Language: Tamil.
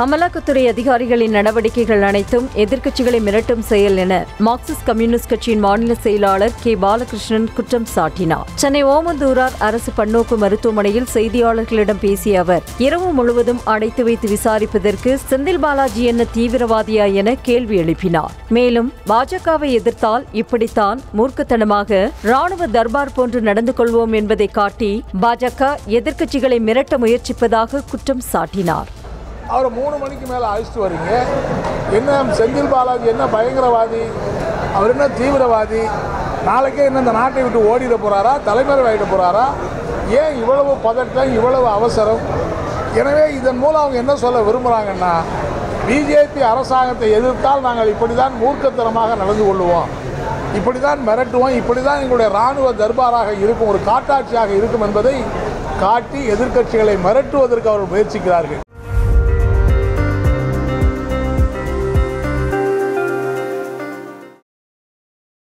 அமலாக்கத்துறை அதிகாரிகளின் நடவடிக்கைகள் அனைத்தும் எதிர்க்கட்சிகளை மிரட்டும் செயல் என மார்க்சிஸ்ட் கம்யூனிஸ்ட் கட்சியின் மாநில செயலாளர் கே பாலகிருஷ்ணன் குற்றம் சாட்டினார் சென்னை ஓமந்தூரார் அரசு பன்னோக்கு மருத்துவமனையில் செய்தியாளர்களிடம் பேசிய அவர் இரவு முழுவதும் அடைத்து வைத்து விசாரிப்பதற்கு செந்தில் பாலாஜி என்ன தீவிரவாதியா என கேள்வி எழுப்பினார் மேலும் பாஜகவை எதிர்த்தால் இப்படித்தான் மூர்க்கத்தனமாக ராணுவ தர்பார் போன்று நடந்து கொள்வோம் என்பதை காட்டி பாஜக எதிர்க்கட்சிகளை மிரட்ட முயற்சிப்பதாக குற்றம் சாட்டினார் அவரை மூணு மணிக்கு மேலே அழைச்சிட்டு வரீங்க என்ன செந்தில் பாலாஜி என்ன பயங்கரவாதி அவர் என்ன தீவிரவாதி நாளைக்கே என்ன இந்த நாட்டை விட்டு ஓடிட போகிறாரா தலைமறை ஆகிட போகிறாரா ஏன் இவ்வளவு பதட்டம் இவ்வளவு அவசரம் எனவே இதன் மூலம் அவங்க என்ன சொல்ல விரும்புகிறாங்கன்னா பிஜேபி அரசாங்கத்தை எதிர்த்தால் நாங்கள் இப்படி தான் மூர்க்கத்தனமாக நடந்து கொள்வோம் இப்படி தான் மிரட்டுவோம் இப்படி தான் எங்களுடைய இராணுவ தர்பாராக இருக்கும் ஒரு காட்டாட்சியாக இருக்கும் என்பதை காட்டி எதிர்க்கட்சிகளை மிரட்டுவதற்கு அவர்கள் முயற்சிக்கிறார்கள்